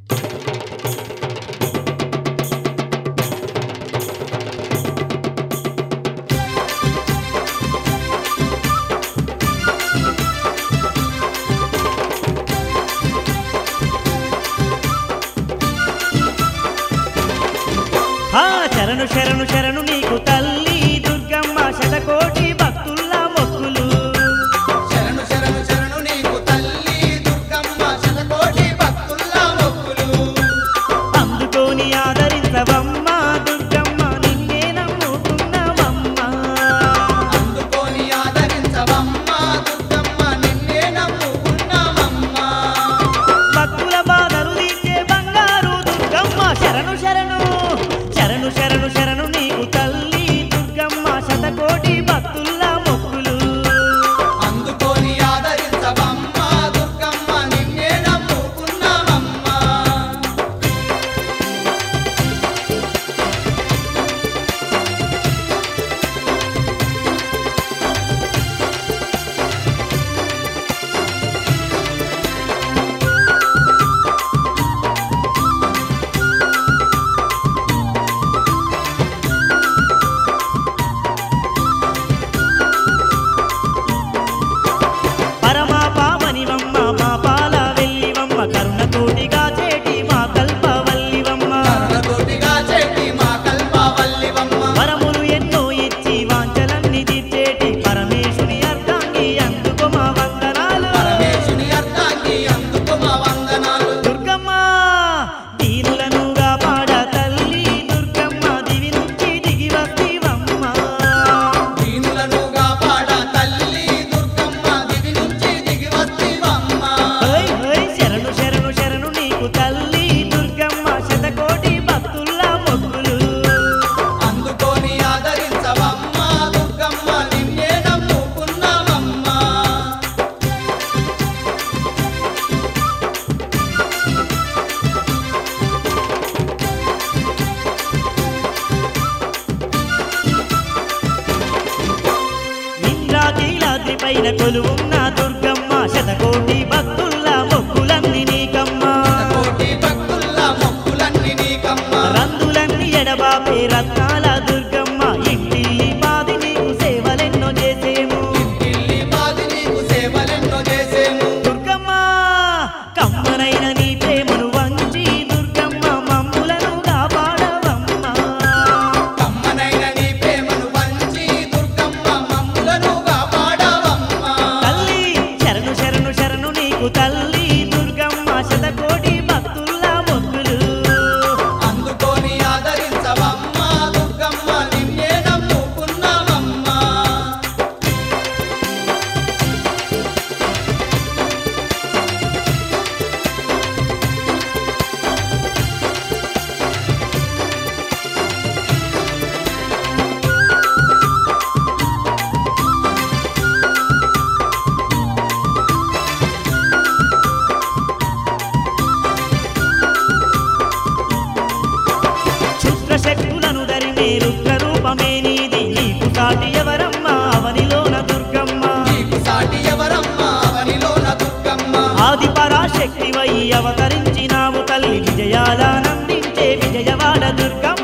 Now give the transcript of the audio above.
ఆ శరణు శరణు శరణు నీకు తల్లి దుర్గమ్మ శతకోటి భక్తుల మొక్కులు శరణు శరణు శరణు నీకు తల్లి దుర్గమ్మ శతకోటి భక్తుల మొక్కులు అందుకొని ఆదరించవమ్మ దుర్గమ్మ నిన్నే నమ్ముకున్నామమ్మ అందుకొని ఆదరించవమ్మ దుర్గమ్మ నిన్నే నమ్ముకున్నామమ్మా భక్తుల బాధలు తీర్చే బంగారు దుర్గమ్మ శరణు శరణు శరణు శరణు శరణు నీకు తల్లి దుర్గమ్మ శతకోటి భక్తుల మొక్కులు అందుకొని ఆదరించవమ్మ దుర్గమ్మ నిన్నే నమ్ముకున్నామమ్మా పరమా పావనివమ్మ పాపాల వెల్లివమ్మ కరుణతోటిగా చేటి మా కల్పవల్లివమ్మ కరుణతోటిగా చెట్టి మా కల్పవల్లివమ్మ వరములు ఎన్నో ఇచ్చి వాంఛలన్నీ తీర్చేటి పరమేశుని అర్థాంగి అందుకో మా వందనాలు పరమేశుని అర్థాన్ని అందుకు మా వందనాలు దుర్గమ్మ దీనులను కాపాడ తల్లి దుర్గమ్మ దివి నుంచి దిగి వస్తీవమ్మ దీనులను కాపాడ తల్లి దుర్గమ్మ దివి నుంచి దిగి వస్తీవమ్మ హోయ్ హోయ్ శరణు శరణు శరణు నీకు తల్లి దుర్గమ్మ శతకోటి భక్తుల మొక్కులు అందుకొని ఆదరించవమ్మ దుర్గమ్మ నిన్నే నమ్ముకున్నామమ్మా ఇంద్రాకీలాద్రి పైన కొలువున్న దుర్గమ్మ శతకోటి భక్తుల మొక్కులన్నీ నీకమ్మ కోటి భక్తుల మొక్కులన్నీ నీకమ్మ రందులన్నీ ఎడబాపే రత్నాల దుర్గమ్మ ఇంటి పాది నీకు సేవలెన్నో చేసేము ఇంటిల్లి పాది నీకు సేవలెన్నో చేసేము దుర్గమ్మ కమ్మనైన నీ ప్రేమను వంచి దుర్గమ్మ మమ్ములను కాపాడవమ్మ కమ్మనైన నీ ప్రేమను పంచి దుర్గమ్మ మమ్ములను కాపాడవమ్మా తల్లి శరణు శరణు శరణు నీకు తల్లి దుర్గమ్మ శతకోటి భక్తుల మొక్కులు అందుకొని ఆదరించవమ్మ దుర్గమ్మ నిన్నే నమ్ముకున్నామమ్మా క్షుద్ర శక్తులను ధరిమే రుద్ర రూపమే నీది నీకు సాటి ఎవరమ్మా అవనిలోన దుర్గమ్మ నీకు సాటి ఎవరమ్మా అవనిలోన దుర్గమ్మ ఆది పరాశక్తివై అవతరించినావు తల్లి విజయాలనందించే విజయవాడ దుర్గమ్మ